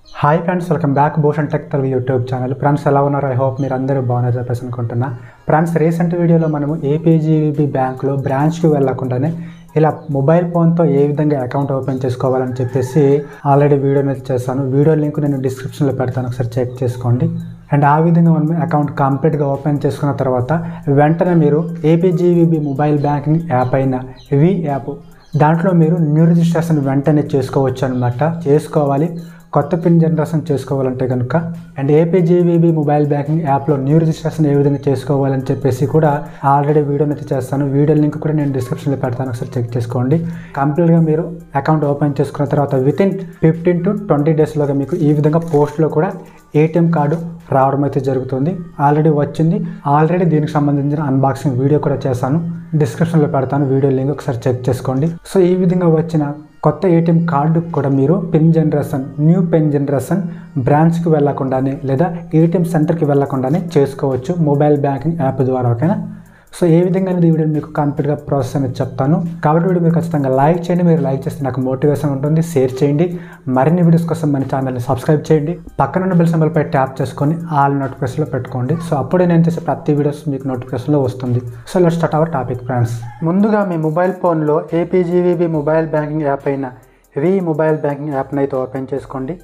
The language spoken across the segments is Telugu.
hi friends welcome back Bhushan tech Telugu YouTube channel friends ఎలా ఉన్నారు ఐ హోప్ మీరు అందరూ బాగున్నారు చెప్పేసి అనుకుంటున్నా ఫ్రెండ్స్ రీసెంట్ వీడియోలో మనము ఏపీజీబీ బ్యాంక్లో బ్రాంచ్కి వెళ్ళకుండానే ఇలా మొబైల్ ఫోన్తో ఏ విధంగా అకౌంట్ ఓపెన్ చేసుకోవాలని చెప్పేసి ఆల్రెడీ వీడియో అనేది చేస్తాను వీడియో లింక్ నేను డిస్క్రిప్షన్లో పెడతాను ఒకసారి చెక్ చేసుకోండి అండ్ ఆ విధంగా మనం అకౌంట్ కంప్లీట్గా ఓపెన్ చేసుకున్న తర్వాత వెంటనే మీరు ఏపీజీబీ మొబైల్ బ్యాంకింగ్ యాప్ అయిన వి యాప్ దాంట్లో మీరు న్యూ రిజిస్ట్రేషన్ వెంటనే చేసుకోవచ్చు అనమాట చేసుకోవాలి కొత్త పిన్ జనరేషన్ చేసుకోవాలంటే కనుక అండ్ ఏపీజీబీబీ మొబైల్ బ్యాంకింగ్ యాప్లో న్యూ రిజిస్ట్రేషన్ ఏ విధంగా చేసుకోవాలని చెప్పేసి కూడా ఆల్రెడీ వీడియోని అయితే చేస్తాను వీడియో లింక్ కూడా నేను డిస్క్రిప్షన్లో పెడతాను ఒకసారి చెక్ చేసుకోండి కంప్లీట్గా మీరు అకౌంట్ ఓపెన్ చేసుకున్న తర్వాత within fifteen to twenty డేస్లోగా మీకు ఈ విధంగా పోస్ట్లో కూడా ఏటీఎం కార్డు రావడం అయితే జరుగుతుంది ఆల్రెడీ వచ్చింది ఆల్రెడీ దీనికి సంబంధించిన అన్బాక్సింగ్ వీడియో కూడా చేశాను డిస్క్రిప్షన్లో పెడతాను వీడియో లింక్ ఒకసారి చెక్ చేసుకోండి సో ఈ విధంగా వచ్చిన కొత్త ఏటీఎం కార్డు కూడా మీరు PIN generation new PIN generation బ్రాంచ్కి వెళ్ళకుండానే లేదా ఏటీఎం సెంటర్కి వెళ్ళకుండానే చేసుకోవచ్చు మొబైల్ బ్యాంకింగ్ యాప్ ద్వారా ఓకేనా సో ఏ విధంగా అనేది ఈ వీడియో మీకు కంప్లీట్గా ప్రాసెస్ అనేది చెప్తాను కాబట్టి వీడియో మీరు ఖచ్చితంగా లైక్ చేయండి మీరు లైక్ చేస్తే నాకు మోటివేషన్ ఉంటుంది షేర్ చేయండి మరిన్ని వీడియోస్ కోసం మన ఛానల్ని సబ్స్క్రైబ్ చేయండి పక్కన ఉన్న బెల్ సింబల్పై ట్యాప్ చేసుకొని ఆల్ నోటిఫికేషన్లో పెట్టుకోండి సో అప్పుడే నేను చేసే ప్రతి వీడియోస్ మీకు నోటిఫికేషన్లో వస్తుంది so let start our topic friends ముందుగా మీ మొబైల్ ఫోన్లో ఏపీజీవీబీ మొబైల్ బ్యాంకింగ్ యాప్ అయిన వి మొబైల్ బ్యాంకింగ్ యాప్ని అయితే ఓపెన్ చేసుకోండి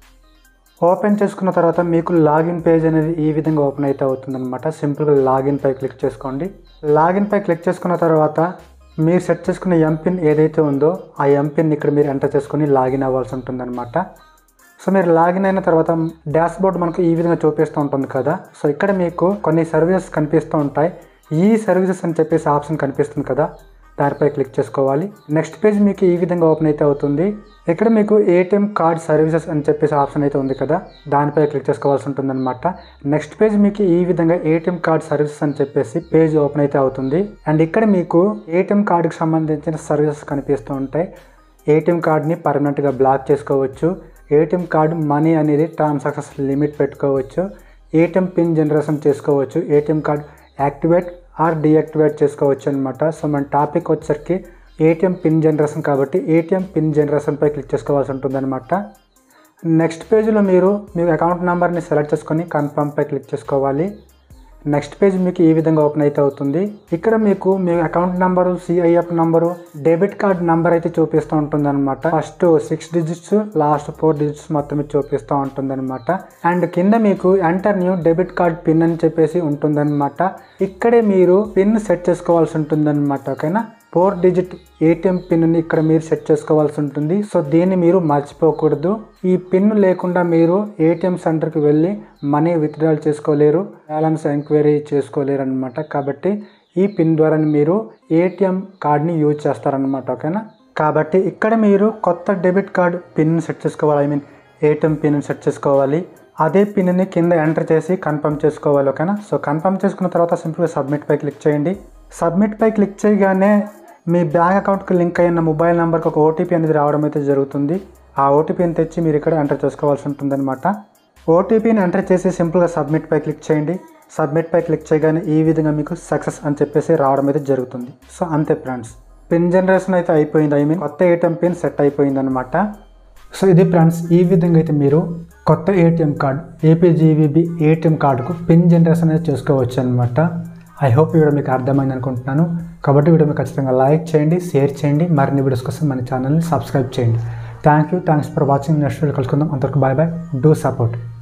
ఓపెన్ చేసుకున్న తర్వాత మీకు లాగిన్ పేజ్ అనేది ఈ విధంగా ఓపెన్ అయితే అవుతుందన్నమాట సింపుల్గా లాగిన్ పై క్లిక్ చేసుకోండి లాగిన్ పై క్లిక్ చేసుకున్న తర్వాత మీరు సెట్ చేసుకున్న ఎంపిన్ ఏదైతే ఉందో ఆ ఎంపిన్ ఇక్కడ మీరు ఎంటర్ చేసుకొని లాగిన్ అవ్వాల్సి ఉంటుందన్నమాట సో మీరు లాగిన్ అయిన తర్వాత డాష్ బోర్డ్ మనకు ఈ విధంగా చూపిస్తూ ఉంటుంది కదా సో ఇక్కడ మీకు కొన్ని సర్వీసెస్ కనిపిస్తూ ఉంటాయి ఈ సర్వీసెస్ అని చెప్పేసి ఆప్షన్ కనిపిస్తుంది కదా దానిపై క్లిక్ చేసుకోవాలి నెక్స్ట్ పేజ్ మీకు ఈ విధంగా ఓపెన్ అయితే అవుతుంది ఇక్కడ మీకు ఏటీఎం కార్డ్ సర్వీసెస్ అని చెప్పేసి ఆప్షన్ అయితే ఉంది కదా దానిపై క్లిక్ చేసుకోవాల్సి ఉంటుందన్నమాట నెక్స్ట్ పేజ్ మీకు ఈ విధంగా ఏటీఎం కార్డ్ సర్వీసెస్ అని చెప్పేసి పేజ్ ఓపెన్ అయితే అవుతుంది అండ్ ఇక్కడ మీకు ఏటీఎం కార్డుకి సంబంధించిన సర్వీసెస్ కనిపిస్తూ ఉంటాయి ఏటీఎం కార్డ్ని పర్మనెంట్గా బ్లాక్ చేసుకోవచ్చు ఏటీఎం కార్డు మనీ అనేది ట్రాన్సాక్షన్స్ లిమిట్ పెట్టుకోవచ్చు ఏటీఎం పిన్ జనరేషన్ చేసుకోవచ్చు ATM card activate or deactivate చేసుకోవచ్చు అనమాట సో మన టాపిక్ వచ్చేసరికి ఏటీఎం పిన్ జనరేషన్ కాబట్టి ఏటీఎం పిన్ జనరేషన్పై క్లిక్ చేసుకోవాల్సి ఉంటుందన్నమాట నెక్స్ట్ పేజ్లో మీరు మీ అకౌంట్ నెంబర్ని సెలెక్ట్ చేసుకొని కన్ఫర్మ్పై క్లిక్ చేసుకోవాలి నెక్స్ట్ పేజ్ మీకు ఈ విధంగా ఓపెన్ అయితే అవుతుంది ఇక్కడ మీకు మీ account number CIF number debit card number అయితే చూపిస్తూ ఉంటుంది అనమాట first six digits last four digits మొత్తం చూపిస్తూ ఉంటుంది అనమాట అండ్ కింద మీకు enter new debit card PIN అని చెప్పేసి ఉంటుందన్నమాట ఇక్కడే మీరు పిన్ సెట్ చేసుకోవాల్సి ఉంటుందన్నమాట ఓకేనా ఫోర్ డిజిట్ ఏటీఎం పిన్ని ఇక్కడ మీరు సెట్ చేసుకోవాల్సి ఉంటుంది సో దీన్ని మీరు మర్చిపోకూడదు ఈ పిన్ లేకుండా మీరు ఏటీఎం సెంటర్కి వెళ్ళి మనీ విత్డ్రాల్ చేసుకోలేరు బ్యాలెన్స్ ఎంక్వైరీ చేసుకోలేరు అనమాట కాబట్టి ఈ పిన్ ద్వారా మీరు ఏటీఎం కార్డ్ని యూజ్ చేస్తారనమాట ఓకేనా కాబట్టి ఇక్కడ మీరు కొత్త డెబిట్ కార్డ్ పిన్ సెట్ చేసుకోవాలి I mean ATM PIN set చేసుకోవాలి అదే పిన్ని కింద ఎంటర్ చేసి కన్ఫర్మ్ చేసుకోవాలి ఓకేనా సో కన్ఫర్మ్ చేసుకున్న తర్వాత సింపుల్గా సబ్మిట్ పై క్లిక్ చేయండి సబ్మిట్ పై క్లిక్ చేయగానే మీ బ్యాంక్ అకౌంట్కి లింక్ అయిన మొబైల్ నెంబర్కి ఒక ఓటీపీ అనేది రావడం అయితే జరుగుతుంది ఆ ఓటీపీని తెచ్చి మీరు ఇక్కడ ఎంటర్ చేసుకోవాల్సి ఉంటుందన్నమాట ఓటీపీని ఎంటర్ చేసి సింపుల్గా సబ్మిట్ పై క్లిక్ చేయండి సబ్మిట్ పై క్లిక్ చేయగానే ఈ విధంగా మీకు సక్సెస్ అని చెప్పేసి రావడం అయితే జరుగుతుంది సో అంతే ఫ్రెండ్స్ పిన్ జనరేషన్ అయితే అయిపోయింది ఐ మీన్ కొత్త ఏటీఎం పిన్ సెట్ అయిపోయింది అనమాట సో ఇది ఫ్రెండ్స్ ఈ విధంగా అయితే మీరు కొత్త ఏటీఎం కార్డ్ ఏపీజీవీబీ ఏటీఎం కార్డుకు పిన్ జనరేషన్ అనేది చేసుకోవచ్చు అనమాట ఐ హోప్ ఈ వీడియో మీకు అర్థమైంది అనుకుంటున్నాను కాబట్టి వీడియో మీకు ఖచ్చితంగా లైక్ చేయండి షేర్ చేయండి మరిన్ని వీడియోస్ కోసం మన ఛానల్ని సబ్స్క్రైబ్ చేయండి thank you thanks for watching next video కలుసుకుందాం అంతవరకు బాయ్ బాయ్ డూ సపోర్ట్